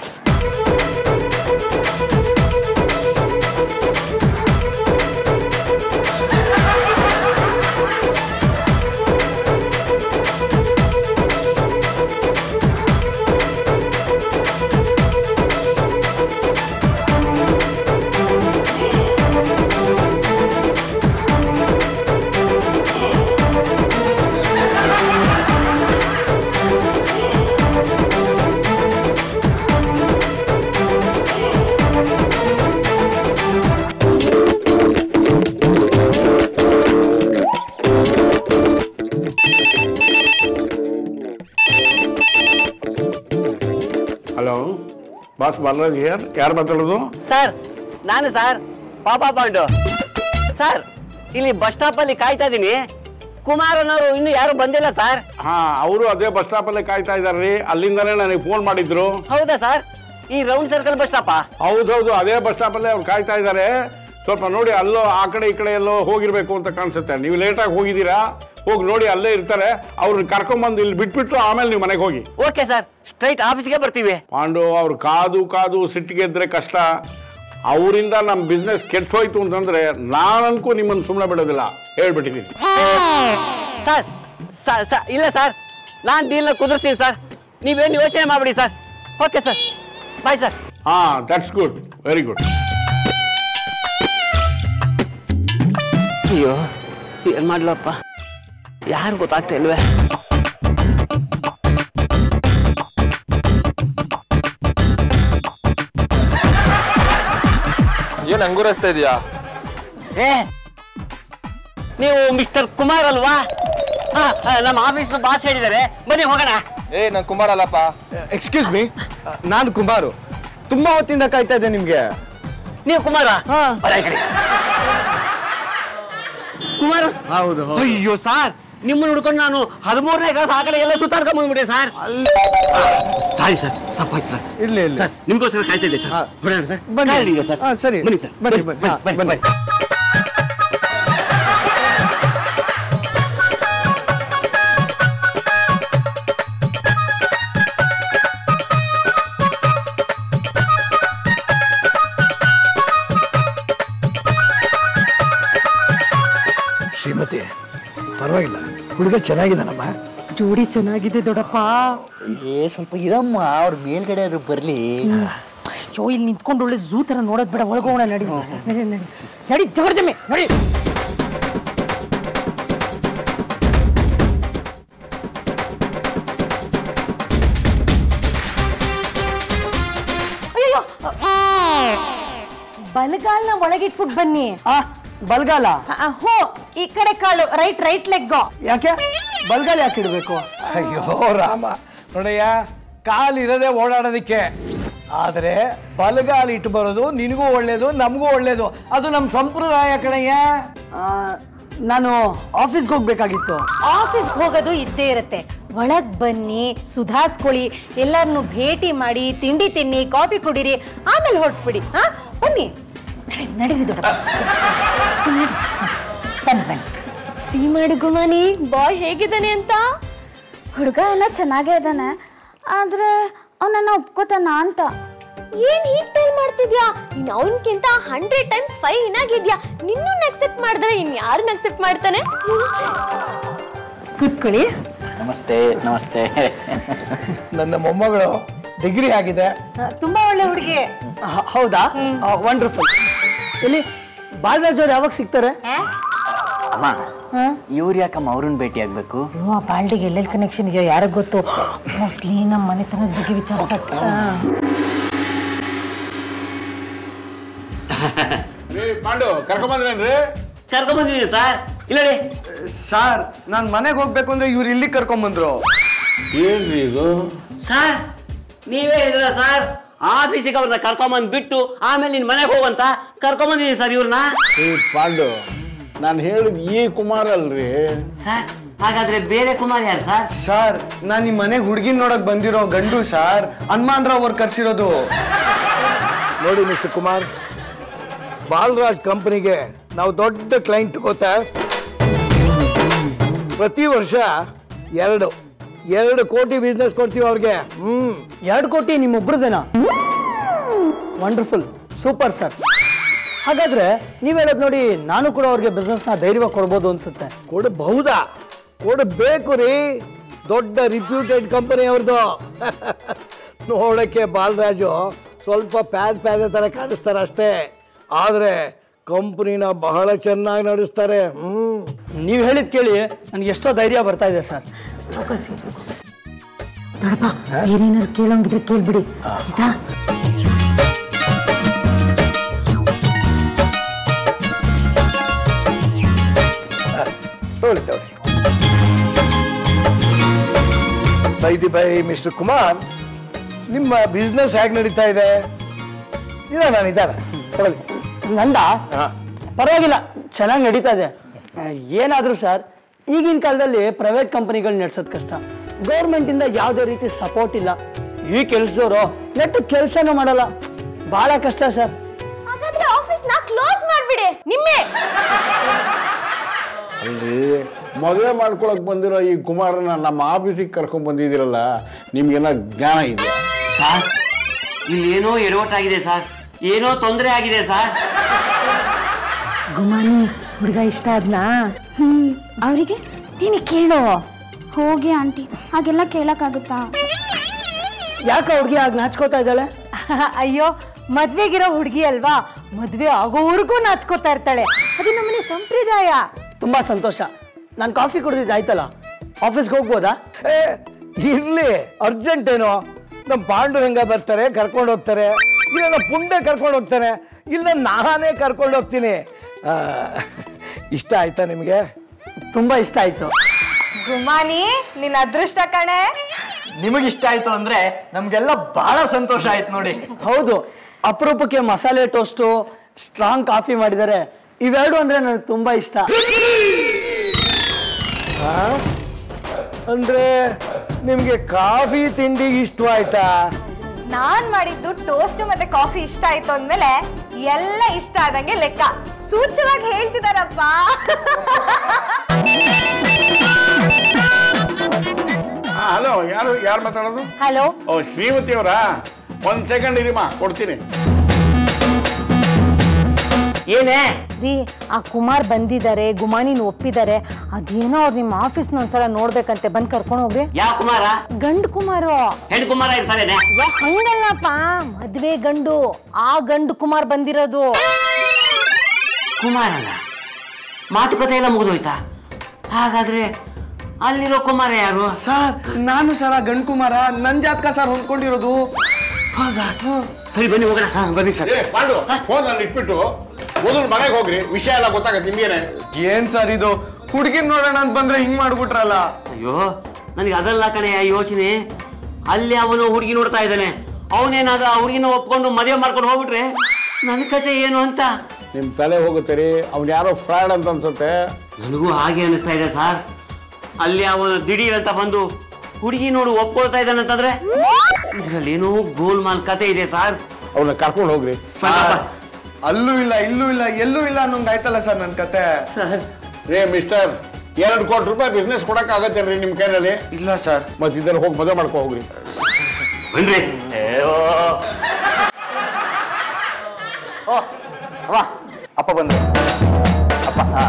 ಹಲೋ ಬಾಸ್ ಬಾಲರಾಜ್ ಹಿಯರ್ ಯಾರು ಮಾತಾಡೋದು ಸರ್ ನಾನು ಸರ್ ಪಾಪ ಪಾಂಡು ಸರ್ ಇಲ್ಲಿ ಬಸ್ ಸ್ಟಾಪ್ ಅಲ್ಲಿ ಕಾಯ್ತಾ ಇದೀನಿ ಕುಮಾರನವರು ಇನ್ನು ಯಾರು ಬಂದಿಲ್ಲ ಸರ್ ಹಾ ಅವರು ಅದೇ ಬಸ್ ಸ್ಟಾಪಲ್ಲೇ ಕಾಯ್ತಾ ಇದಾರ್ರಿ ಅಲ್ಲಿಂದಾನೇ ನನಗೆ ಫೋನ್ ಮಾಡಿದ್ರು ಹೌದಾ ಸರ್ ಈ ರೌಂಡ್ ಸರ್ಕಲ್ ಬಸ್ ಸ್ಟಾಪಾ ಹೌದೌದು ಅದೇ ಬಸ್ ಸ್ಟಾಪಲ್ಲೇ ಅವ್ರು ಕಾಯ್ತಾ ಇದ್ದಾರೆ ಸ್ವಲ್ಪ ನೋಡಿ ಅಲ್ಲೋ ಆ ಕಡೆ ಈ ಕಡೆ ಎಲ್ಲೋ ಹೋಗಿರ್ಬೇಕು ಅಂತ ಕಾಣಿಸುತ್ತೆ ನೀವು ಲೇಟಾಗಿ ಹೋಗಿದ್ದೀರಾ ಹೋಗಿ ನೋಡಿ ಅಲ್ಲೇ ಇರ್ತಾರೆ ಅವ್ರನ್ನ ಕರ್ಕೊಂಬಂದು ಇಲ್ಲಿ ಬಿಟ್ಬಿಟ್ಟು ಆಮೇಲೆ ನೀವು ಮನೆಗೆ ಹೋಗಿ ಓಕೆ ಸರ್ ಸ್ಟ್ರೈಟ್ ಆಫೀಸ್ಗೆ ಬರ್ತೀವಿ ಪಾಂಡು ಅವ್ರು ಕಾದು ಕಾದು ಸಿಟ್ಟಿಗೆ ಇದ್ರೆ ಕಷ್ಟ ಅವರಿಂದ ನಮ್ಮ ಬಿಸ್ನೆಸ್ ಕೆಟ್ಟ ಹೋಯ್ತು ಅಂತಂದ್ರೆ ನಾನನ್ಕೂ ನಿಮ್ಮನ್ನು ಸುಮ್ಮನೆ ಬಿಡೋದಿಲ್ಲ ಹೇಳ್ಬಿಟ್ಟಿದ್ದೀನಿ ಸರ್ ಸರ್ ಸರ್ ಇಲ್ಲ ಸರ್ ನಾನು ಡೀಲ್ನ ಕುದುರ್ತೀನಿ ಸರ್ ನೀವೇನು ಯೋಚನೆ ಮಾಡ್ಬಿಡಿ sir okay sir bye sir ಹಾ ದಟ್ಸ್ ಗುಡ್ ವೆರಿ ಗುಡ್ ಅಯ್ಯೋ ಏನ್ ಮಾಡ್ಲಪ್ಪ ಯಾರು ಗೊತ್ತಾಗ್ತಾ ಇಲ್ವೇ ಏನ್ ಹಂಗುರಸ್ತಾ ಇದೀಯಾ ಏ ನೀವು ಮಿಸ್ಟರ್ ಕುಮಾರ್ ಅಲ್ವಾ ಹಾ, ಹಾ, ನಮ್ಮ ಆಫೀಸ್ ಬಾಸ್ ಹೇಳಿದ್ದಾರೆ ಬನ್ನಿ ಹೋಗೋಣ ಏ ನಾನ್ ಕುಮಾರ್ ಅಲ್ಲಪ್ಪ ಎಕ್ಸ್ಕ್ಯೂಸ್ ಮೀ ನಾನು ಕುಮಾರು ತುಂಬಾ ಹೊತ್ತಿಂದ ಕಾಯ್ತಾ ಇದ್ದೆ ನಿಮ್ಗೆ ನೀವು ಕುಮಾರ ಬರ ಈ ಕಡೆ. ಕುಮಾರ ಹೌದು ಅಯ್ಯೋ ಸರ್ ನಿಮ್ಮನ್ನ ಹುಡ್ಕೊಂಡು ನಾನು ಹದಿಮೂರನೇ ಕ್ಲಾಸ್ ಆ ಕಡೆ ಎಲ್ಲ ಸುತ್ತಾಡ್ಕೊಂಡ್ ಬಂದ್ಬಿಟ್ಟೆ ಸರ್ ಸಾರಿ ಸರ್ ತಪ್ಪಾಯ್ತು ಸರ್ ಇರ್ಲಿ ಇರ್ಲಿ ಸರ್ ನಿಮ್ಗೋಸ್ಕರ ಕಾಯ್ತಾ ಇದ್ದೆ ಸರ್ ಹೊರಡೋಣ ಸರ್ ಬನ್ನಿ. ಕಾಲಿಡಿ ಸರ್ ಹಾ, ಸರಿ. ಬನ್ನಿ ಸರ್ ಬನ್ನಿ, ಬನ್ನಿ. ಹಾ, ಬನ್ನಿ ಬನ್ನಿ. ಬನ್ನಿ ಶ್ರೀಮತಿ ಪರವಾಗಿಲ್ಲ ಹುಡುಗ ಚೆನ್ನಾಗಿದ್ದಾನಮ್ಮ ಜೋಡಿ ಚೆನ್ನಾಗಿದೆ ದೊಡ್ಡಪ್ಪ ಏ ಸ್ವಲ್ಪ ಇರಮ್ಮ ಅವ್ರ ಮೇಲ್ಗಡೆ ಆದ್ರೂ ಬರ್ಲಿ ಅಯ್ಯೋ ಇಲ್ಲಿ ನಿಂತ್ಕೊಂಡು ಒಳ್ಳೆ ಝೂ ತರ ನೋಡೋದ್ ಬೇಡ ಒಳಗೋಣ ನಡಿ ನಡಿ ನಡಿ ನಡಿ ಜಬರ್ದಮ್ಮೆ ನಡಿ ಅಯ್ಯಯ್ಯೋ. ಬಲಗಾಲ್ನ ಒಳಗಿಟ್ಬಿಟ್ಟು ಬನ್ನಿ ಆ ಬಲ್ಗಾಲ ಆ, ಹೋ ಈ ಕಡೆ ಕಾಲು ರೈಟ್ ರೈಟ್ ಲೆಗ್ ಯಾಕೆ ಬಲ್ಗಾಲ ಯಾಕೆ ಇಡಬೇಕು ಅಯ್ಯೋ ರಾಮ ನೋಡಯ್ಯ ಕಾಲಿರದೆ ಓಡಾಡೋದಕ್ಕೆ ಆದರೆ ಬಲಗಾಲು ಇಟ್ಟು ಬರೋದು ನಿನಗೂ ಒಳ್ಳೇದು ನಮಗೂ ಒಳ್ಳೇದು ಅದು ನಮ್ಮ ಸಂಪ್ರದಾಯ ಕಣಯ್ಯ ನಾನು ಆಫೀಸ್ಗೆ ಹೋಗ್ಬೇಕಾಗಿತ್ತು ಆಫೀಸ್ ಹೋಗೋದು ಇದ್ದೇ ಇರುತ್ತೆ ಒಳಗ್ ಬನ್ನಿ ಸುಧಾರಿಸ್ಕೊಳ್ಳಿ ಎಲ್ಲರನ್ನು ಭೇಟಿ ಮಾಡಿ ತಿಂಡಿ ತಿನ್ನಿ ಕಾಫಿ ಕುಡೀರಿ ಆಮೇಲೆ ಹೊರಟ್ಬಿಡಿ ಹಾ ಬನ್ನಿ ನಡಿ ನಡೀರಿ ದೊಡ್ಡ ಬನ್ನಿ ಬನ್ನಿ ಸೀಮಾಡು ಗುಮಾನಿ ಬಾಯ್ ಹೇಗಿದ್ದಾನೆ ಅಂತ ಹುಡುಗ ಎಲ್ಲ ಚೆನ್ನಾಗೇ ಇದ್ದಾನೆ ಆದ್ರೆ ಅವನನ್ನ ಒಪ್ಕೋತಾನ ಅಂತ ಏನ್ ಹೀಗ್ ಟೈಲ್ ಮಾಡ್ತಿದ್ಯಾ ನೀನ್ ಅವನ್ಕಿಂತ ಹಂಡ್ರೆಡ್ ಟೈಮ್ಸ್ ಫೈನ್ ಆಗಿದ್ಯಾ ನಿನ್ನನ್ನ ಅಕ್ಸೆಪ್ಟ್ ಮಾಡಿದ್ರೆ ಇನ್ ಯಾರನ್ನ ಅಕ್ಸೆಪ್ಟ್ ಮಾಡ್ತಾನೆ ಕೂತ್ಕೊಳ್ಳಿ ನಮಸ್ತೆ ನಮಸ್ತೆ ನನ್ನ ಮೊಮ್ಮಗಳು ಡಿಗ್ರಿ ಆಗಿದೆ ತುಂಬಾ ಒಳ್ಳೆ ಹುಡುಗಿ ಹ- ಹೌದಾ ವಂಡರ್ಫುಲ್ ಎಲ್ಲಿ ಬಾಲರಾಜ್ ಅವ್ರು ಯಾವಾಗ ಸಿಗ್ತಾರೆ ಅಮ್ಮ ಇವ್ರು ಯಾಕಮ್ಮ ಅವ್ರನ್ನ ಭೇಟಿ ಆಗ್ಬೇಕು ಅಯ್ಯೋ ಆ ಬಾಲ್ಡಿಗೆ ಎಲ್ಲೆಲ್ಲಿ ಕನೆಕ್ಷನ್ ಇದೆಯೋ ಯಾರಿಗೆ ಗೊತ್ತು ಮೋಸ್ಟ್ಲಿ ನಮ್ಮ ಮನೆತನದ ಬಗ್ಗೆ ವಿಚಾರಿಸಕ್ಕೆ ರೀ ಪಾಂಡು ಕರ್ಕೊಂಬಂದ್ರೇನ್ರಿ ಕರ್ಕೊಂಬಂದಿದ್ದೀನಿ ಸರ್ ಇಲ್ಲ ರೀ ಸರ್ ನಾನ್ ಮನೆಗೆ ಹೋಗ್ಬೇಕು ಅಂದ್ರೆ ಇವ್ರು ಇಲ್ಲಿ ಕರ್ಕೊಂಬಂದ್ರು ಏನ್ರಿ ಇದು ಸರ್ ನೀವೇ ಹೇಳಿದ್ರ ಸರ್ ಆಫೀಸಿಗೆ ಅವ್ರನ್ನ ಕರ್ಕೊಂಬಂದ್ ಬಿಟ್ಟು ಆಮೇಲೆ ನಿನ್ ಮನೆಗೆ ಹೋಗಂತ ಕರ್ಕೊಂಬಂದಿದ್ದೀನಿ ಸರ್ ಇವ್ರನ್ನ ಏ ಪಾಂಡು ನಾನು ಹೇಳಿದ ಈ ಕುಮಾರ್ ಅಲ್ರಿ ಸರ್ ಹಾಗಾದ್ರೆ ಬೇರೆ ಕುಮಾರ್ ಯಾರು ಸರ್ ಸರ್ ನಾನ್ ಈ ಮನೆಗೆ ಹುಡುಗಿನ ನೋಡಕ್ ಬಂದಿರೋ ಗಂಡು ಸರ್ ಹನುಮಾನ್ ರಾವ್ ಅವ್ರು ಕರ್ಸಿರೋದು ನೋಡಿ ಮಿಸ್ಟರ್ ಕುಮಾರ್ ಬಾಲರಾಜ್ ಕಂಪನಿಗೆ ನಾವು ದೊಡ್ಡ ಕ್ಲೈಂಟ್ ಗೊತ್ತಾ ಪ್ರತಿ ವರ್ಷ ಎರಡು ಎರಡು ಕೋಟಿ ಬಿಸ್ನೆಸ್ ಕೊಡ್ತೀವಿ ಅವ್ರಿಗೆ ಹ್ಮ್ ಎರಡು ಕೋಟಿ ನಿಮ್ಮೊಬ್ರದೇನಾ ವಂಡರ್ಫುಲ್ ಸೂಪರ್ ಸರ್ ಹಾಗಾದ್ರೆ ನೀವ್ ಹೇಳೋದು ನೋಡಿ ನಾನು ಕೂಡ ಅವ್ರಿಗೆ ಬಿಸ್ನೆಸ್ನ ಧೈರ್ಯವಾಗಿ ಕೊಡ್ಬೋದು ಅನ್ಸುತ್ತೆ ಕೊಡಬಹುದಾ ಕೊಡಬೇಕು ರೀ ದೊಡ್ಡ ರಿಪ್ಯೂಟೆಡ್ ಕಂಪನಿ ಅವ್ರದ್ದು ನೋಡಕ್ಕೆ ಬಾಲರಾಜು ಸ್ವಲ್ಪ ಪ್ಯಾದ್ ಪ್ಯಾದೆ ಥರ ಕಾಣಿಸ್ತಾರೆ ಅಷ್ಟೇ ಆದರೆ ಕಂಪ್ನಿನ ಬಹಳ ಚೆನ್ನಾಗಿ ನಡೆಸ್ತಾರೆ ಹ್ಮ್ ನೀವು ಹೇಳಿದ್ ಕೇಳಿ ನನಗೆ ಎಷ್ಟೋ ಧೈರ್ಯ ಬರ್ತಾ ಇದೆ ಸರ್ ಚೌಕಸಿ ದೊಡ್ಡಪ್ಪ ಬೇರೇನಾರು ಕೇಳೋಂಗಿದ್ರೆ ಕೇಳ್ಬಿಡಿ ಆಯ್ತಾ ತೊಗೊಳ್ಳಿ ತೊಗೊಳ್ಳಿ ಬೈದಿ ಬೈ ಮಿಸ್ಟರ್ ಕುಮಾರ್ ನಿಮ್ಮ ಬಿಸ್ನೆಸ್ ಹೇಗೆ ನಡೀತಾ ಇದೆ ಇದಾನ ನಿಧಾನ ತೊಗೊಳ್ಳಿ ನಂದ ಪರವಾಗಿಲ್ಲ ಚೆನ್ನಾಗಿ ನಡೀತಾ ಇದೆ ಏನಾದರೂ ಸರ್ ಈಗಿನ ಕಾಲದಲ್ಲಿ ಪ್ರೈವೇಟ್ ಕಂಪನಿಗಳು ನಡೆಸೋದು ಕಷ್ಟ ಗೌರ್ಮೆಂಟಿಂದ ಯಾವುದೇ ರೀತಿ ಸಪೋರ್ಟ್ ಇಲ್ಲ ಈ ಕೆಲಸದವರು ನೆಟ್ಟು ಕೆಲಸನೂ ಮಾಡಲ್ಲ ಭಾಳ ಕಷ್ಟ ಸರ್ ಹಾಗಾದ್ರೆ ಆಫೀಸ್ ನ ಕ್ಲೋಸ್ ಮಾಡ್ಬಿಡಿ ನಿಮ್ಮೆ ಅಲ್ರಿ ಮದುವೆ ಮಾಡ್ಕೊಳಕ್ ಬಂದಿರೋ ಈ ಕುಮಾರನ ನಮ್ಮ ಆಫೀಸಿಗೆ ಕರ್ಕೊಂಡ್ ಬಂದಿದ್ದೀರಲ್ಲ ನಿಮ್ಗೇನ ಜ್ಞಾನ ಇದೆ ಸರ್ ಇಲ್ಲಿ ಏನೋ ಎಡವಟ್ಟಾಗಿದೆ ಸರ್ ಏನೋ ತೊಂದರೆ ಆಗಿದೆ ಸರ್ ಗುಮಾನಿ ಹುಡುಗ ಇಷ್ಟ ಆದ್ನಾ ಹ್ಮ್ ಅವರಿಗೆ ನೀನು ಕೇಳು ಹೋಗಿ ಆಂಟಿ ಹಾಗೆಲ್ಲ ಕೇಳಕ್ಕಾಗುತ್ತಾ ಯಾಕೆ ಹುಡುಗಿ ಆಗ ನಾಚ್ಕೋತಾ ಇದ್ದಾಳೆ ಅಯ್ಯೋ ಮದ್ವೆಗಿರೋ ಹುಡುಗಿ ಅಲ್ವಾ ಮದ್ವೆ ಆಗೋವರೆಗೂ ನಾಚ್ಕೋತಾ ಇರ್ತಾಳೆ ಅದು ನಮ್ಮನೆ ಸಂಪ್ರದಾಯ ತುಂಬಾ ಸಂತೋಷ ನಾನು ಕಾಫಿ ಕುಡಿದಿದ್ದು ಆಯ್ತಲ್ಲ ಆಫೀಸ್ಗೆ ಹೋಗ್ಬೋದಾ ಏ ಇರ್ಲಿ ಅರ್ಜೆಂಟ್ ಏನೋ ನಮ್ಮ ಪಾಂಡುರಂಗ ಬರ್ತಾರೆ ಕರ್ಕೊಂಡು ಹೋಗ್ತಾರೆ ಇಲ್ಲ ನಮ್ಮ ಪುಂಡೆ ಕರ್ಕೊಂಡು ಹೋಗ್ತಾನೆ ಇಲ್ಲ ನಾನೇ ಕರ್ಕೊಂಡು ಹೋಗ್ತೀನಿ ಆ, ಇಷ್ಟ ಆಯ್ತಾ ನಿಮಗೆ ತುಂಬಾ ಇಷ್ಟ ಆಯ್ತು ಗುಮಾನಿ ನಿನ್ ಅದೃಷ್ಟ ಕಣೆ ನಿಮಗೆ ಇಷ್ಟ ಆಯ್ತು ಅಂದ್ರೆ ನಮ್ಗೆಲ್ಲ ಬಹಳ ಸಂತೋಷ ಆಯ್ತು ನೋಡಿ ಹೌದು ಅಪರೂಪಕ್ಕೆ ಮಸಾಲೆ ಟೋಸ್ಟು ಸ್ಟ್ರಾಂಗ್ ಕಾಫಿ ಮಾಡಿದ್ದಾರೆ ಇವೆರಡು ಅಂದ್ರೆ ನನಗೆ ತುಂಬಾ ಇಷ್ಟ ಆ? ಅಂದ್ರೆ ನಿಮ್ಗೆ ಕಾಫಿ ತಿಂಡಿ ಇಷ್ಟವಾಯ್ತಾ ನಾನ್ ಮಾಡಿದ್ದು ಟೋಸ್ಟ್ ಮತ್ತೆ ಕಾಫಿ ಇಷ್ಟ ಆಯ್ತು ಅಂದ್ಮೇಲೆ ಎಲ್ಲ ಇಷ್ಟ ಆದಂಗೆ ಲೆಕ್ಕ ಸೂಚ್ಯವಾಗಿ ಹೇಳ್ತಿದಾರಪ್ಪ ಹಲೋ ಯಾರು ಯಾರು ಮಾತಾಡೋದು ಹಲೋ ಓ ಶ್ರೀಮತಿ ಅವರಾ ಒಂದ್ ಸೆಕೆಂಡ್ ಇರಿಮಾ ಕೊಡ್ತೀನಿ ಏನೇ ರೀ ಆ ಕುಮಾರ್ ಬಂದಿದ್ದಾರೆ ಗುಮಾನಿನ ಒಪ್ಪಿದ್ದಾರೆ ಅದೇನೋ ಅವ್ರು ನಿಮ್ಮ ಆಫೀಸ್ನ ಒಂದ್ಸಲ ನೋಡ್ಬೇಕಂತೆ ಬಂದ್ ಕರ್ಕೊಂಡು ಹೋಗ್ರಿ ಯಾವ ಕುಮಾರ ಗಂಡು ಕುಮಾರು ಹೆಣ್ಣು ಕುಮಾರ ಇರ್ತಾರೇನೆ ಯಾ ಹಂಗಲ್ಲಪ್ಪ ಮದ್ವೆ ಗಂಡು ಆ ಗಂಡು ಕುಮಾರ್ ಬಂದಿರೋದು ಕುಮಾರನ ಮಾತುಕತೆ ಎಲ್ಲ ಮುಗಿದೋಯ್ತಾ ಹಾಗಾದ್ರೆ ಅಲ್ಲಿರೋ ಕುಮಾರ ಯಾರು ಸರ್ ನಾನು ಸರ್ ಆ ಗಂಡ್ ಕುಮಾರ ನನ್ ಜಾತಕ ಸರ್ ಹೊಂದ್ಕೊಂಡಿರೋದು ಹೌದಾ ಸರಿ ಬನ್ನಿ ಹೋಗೋಣ ಹಾ ಬನ್ನಿ ಸರ್ ಏ ಪಾಂಡು ಫೋನ್ ಅಲ್ಲಿ ಇಟ್ಬಿಟ್ಟು ಮೊದಲು ಮನೆಗೆ ಹೋಗ್ರಿ ವಿಷಯ ಎಲ್ಲ ಗೊತ್ತಾಗತ್ತೆ ನಿಮ್ಗೇನೆ ಏನ್ ಸರ್ ಇದು ಹುಡುಗಿನ್ ನೋಡೋಣ ಅಂತ ಬಂದ್ರೆ ಹಿಂಗ್ ಮಾಡ್ಬಿಟ್ರಲ್ಲ ಅಯ್ಯೋ ನನಗೆ ಅದಲ್ಲ ಕಣೆ ಯೋಚನೆ ಅಲ್ಲಿ ಅವನು ಹುಡುಗಿ ನೋಡ್ತಾ ಇದ್ದಾನೆ ಅವನೇನಾದ್ರೂ ಆ ಹುಡುಗಿನ ಒಪ್ಕೊಂಡು ಮದುವೆ ಮಾಡ್ಕೊಂಡು ಹೋಗ್ಬಿಟ್ರೆ ನನ್ನ ಕತೆ ಏನು ಅಂತ ನಿಮ್ ತಲೆ ಹೋಗುತ್ತೆ ರೀ ಅವ್ನು ಯಾರೋ ಫ್ರಾಡ್ ಅಂತ ಅನ್ಸುತ್ತೆ ನನಗೂ ಹಾಗೆ ಅನಿಸ್ತಾ ಇದೆ ಸರ್ ಅಲ್ಲಿ ಅವನು ದಿಢೀರ್ ಅಂತ ಬಂದು ಹುಡುಗಿ ನೋಡು ಒಪ್ಕೊಳ್ತಾ ಇದ್ದಾನೆ ಅಂತಂದ್ರೆ ಇದ್ರಲ್ಲಿ ಏನೋ ಗೋಲ್ಮಾಲ್ ಕತೆ ಇದೆ ಸರ್ ಅವ್ನ ಕರ್ಕೊಂಡು ಹೋಗ್ರಿ ಸರ್, ಅಲ್ಲೂ ಇಲ್ಲ ಇಲ್ಲೂ ಇಲ್ಲ ಎಲ್ಲೂ ಇಲ್ಲ ಅನ್ನೋಂಗ್ ಆಯ್ತಲ್ಲ ಸರ್ ನನ್ ಕತೆ ಸರ್ ರೇ ಮಿಸ್ಟರ್ ಎರಡು ಕೋಟಿ ರೂಪಾಯಿ ಬಿಸ್ನೆಸ್ ಕೊಡಕ್ ಆಗತ್ತೇನ್ರಿ ನಿಮ್ ಕೈನಲ್ಲಿ ಇಲ್ಲ ಸರ್ ಮತ್ತೆ ಇದನ್ನ ಹೋಗಿ ಮದುವೆ ಮಾಡ್ಕೊ ಹೋಗ್ರಿ ಬನ್ರಿ ಓ ಅಮ್ಮ ಅಪ್ಪ ಬಂದ್ರು ಅಪ್ಪ ಹಾ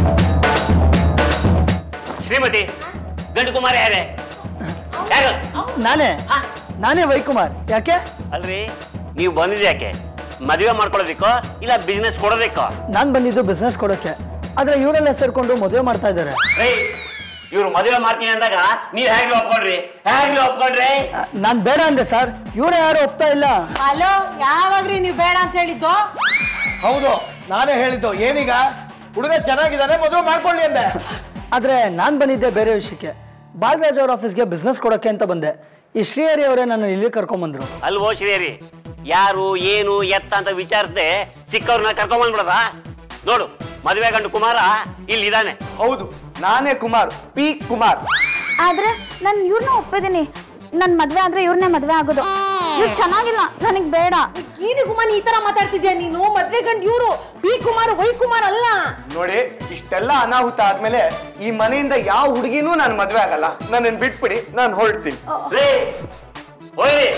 ಶ್ರೀಮತಿ ಗಂಡು ಕುಮಾರ ಯಾರೇ ಯಾರು ನಾನೇ ನಾನೇ ವೈಕುಮಾರ್ ಯಾಕೆ ಅಲ್ರಿ ನೀವು ಬಂದಿದ್ದು ಯಾಕೆ ಮದುವೆ ಮಾಡ್ಕೊಳ್ಳೋದಿಕ್ಕೋ ಇಲ್ಲ ಬಿಸ್ನೆಸ್ ಕೊಡೋದಿಕ್ಕೋ ನಾನು ಬಂದಿದ್ದು ಬಿಸ್ನೆಸ್ ಕೊಡೋಕೆ ಆದ್ರೆ ಇವರೆಲ್ಲ ಸೇರ್ಕೊಂಡು ಮದುವೆ ಮಾಡ್ತಾ ಇದ್ದಾರೆ ರೇ ಇವ್ರು ಮದುವೆ ಮಾಡ್ತೀನಿ ಅಂದಾಗ ನೀವ್ ಹೇಗ್ರಿ ಒಪ್ಕೊಂಡ್ರಿ ಹೇಗ್ರಿ ಒಪ್ಕೊಂಡ್ರಿ ನಾನ್ ಬೇಡ ಅಂದೆ ಸರ್ ಇವರೇ ಯಾರು ಒಪ್ತಾ ಇಲ್ಲ ಹಲೋ ಯಾವಾಗ್ರಿ ನೀವು ಬೇಡ ಅಂತ ಹೇಳಿದ್ದು ಹೌದು ನಾನೇ ಹೇಳಿದ್ದು ಏನೀಗ ಹುಡುಗ ಚೆನ್ನಾಗಿದ್ದಾನೆ ಮದುವೆ ಮಾಡ್ಕೊಳ್ಳಿ ಅಂದೆ ಆದ್ರೆ ನಾನ್ ಬಂದಿದ್ದೆ ಬೇರೆ ವಿಷಯಕ್ಕೆ ಬಾಲರಾಜ್ ಅವ್ರ ಆಫೀಸ್ಗೆ ಬಿಸ್ನೆಸ್ ಕೊಡೋಕೆ ಅಂತ ಬಂದೆ ಈ ಶ್ರೀಹರಿ ಅವರೇ ನನ್ನ ಇಲ್ಲಿ ಕರ್ಕೊಂಬಂದ್ರು ಅಲ್ವೋ ಶ್ರೀಹರಿ ಯಾರು ಏನು ಎತ್ತ ಅಂತ ವಿಚಾರಿಸದೆ ಸಿಕ್ಕವ್ರನ್ನ ಕರ್ಕೊಂಬಂದ್ಬಿಡದ ನೋಡು ಮದುವೆ ಗಂಡು ಕುಮಾರ ಇಲ್ಲಿದ್ದಾನೆ ಹೌದು ನಾನೇ ಕುಮಾರ್ ಪಿ ಕುಮಾರ್ ಆದ್ರೆ ನಾನು ಇವ್ರನ್ನ ಒಪ್ಪಿದ್ದೀನಿ ನನ್ನ ಮದ್ವೆ ಆದ್ರೆ ಇವ್ರನ್ನೇ ಮದ್ವೆ ಆಗೋದು ಇವ್ರು ಚೆನ್ನಾಗಿಲ್ಲ ನನಗೆ ಬೇಡ ನೀನು ಕುಮಾರ್ ಈ ತರ ಮಾತಾಡ್ತಿದ್ಯಾ ನೀನು ಮದ್ವೆ ಗಂಡ್ ಇವ್ರು ಪಿ ಕುಮಾರ್ ವೈ ಕುಮಾರ್ ಅಲ್ಲ ನೋಡಿ ಇಷ್ಟೆಲ್ಲ ಅನಾಹುತ ಆದ್ಮೇಲೆ ಈ ಮನೆಯಿಂದ ಯಾವ ಹುಡುಗಿನೂ ನಾನು ಮದ್ವೆ ಆಗಲ್ಲ ನನ್ನನ್ನು ಬಿಟ್ಬಿಡಿ ನಾನು ಹೊರಡ್ತೀನಿ ರೇ ಹೋಗ್ರಿ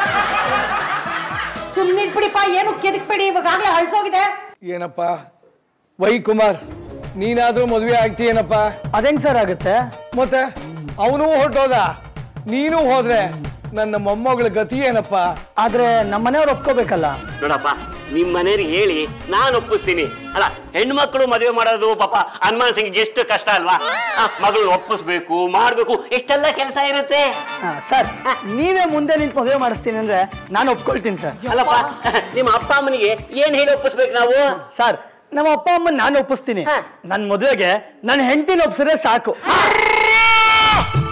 ಸುಮ್ಮನೆ ಬಿಡಿಪ್ಪ ಏನು ಕೆದಕ್ಬೇಡಿ ಇವಾಗಲೇ ಹಳ್ಸೋಗಿದೆ ಏನಪ್ಪ ವೈ ಕುಮಾರ್ ನೀನಾದ್ರೂ ಮದುವೆ ಆಗ್ತೀಯೇನಪ್ಪ ಅದೆಂಗ್ ಸರ್ ಆಗುತ್ತೆ ಮತ್ತೆ ಅವನು ಹೊರಟೋದ ನೀನು ಹೋದ್ರೆ ನನ್ನ ಮೊಮ್ಮಗಳ ಗತಿ ಏನಪ್ಪ ಆದ್ರೆ ನಮ್ಮ ಮನೆಯವ್ರು ಒಪ್ಕೋಬೇಕಲ್ಲ ನೋಡಪ್ಪ ನಿಮ್ ಮನೆಯವ್ರಿಗೆ ಹೇಳಿ ನಾನು ಒಪ್ಪಿಸ್ತೀನಿ ಅಲ್ಲ ಹೆಣ್ಮಕ್ಳು ಮದುವೆ ಮಾಡೋದು ಪಾಪ ಹನುಮಾನ್ ಸಿಂಗ್ ಎಷ್ಟು ಕಷ್ಟ ಅಲ್ವಾ ಮಗಳು ಒಪ್ಪಿಸ್ಬೇಕು ಮಾಡ್ಬೇಕು ಎಷ್ಟೆಲ್ಲ ಕೆಲಸ ಇರುತ್ತೆ ಸರ್ ನೀವೇ ಮುಂದೆ ನಿಂತು ಮದುವೆ ಮಾಡಿಸ್ತೀನಿ ಅಂದ್ರೆ ನಾನು ಒಪ್ಕೊಳ್ತೀನಿ ಸರ್ ಅಲ್ಲಪ್ಪ ನಿಮ್ಮ ಅಪ್ಪ ಅಮ್ಮನಿಗೆ ಏನ್ ಹೇಳಿ ಒಪ್ಪಿಸ್ಬೇಕು ನಾವು ಸರ್ ನಮ್ಮ ಅಪ್ಪ ಅಮ್ಮನ ನಾನು ಒಪ್ಪಿಸ್ತೀನಿ ನನ್ನ ಮದುವೆಗೆ ನನ್ನ ಹೆಂಡತಿನ ಒಪ್ಸಿದ್ರೆ ಸಾಕು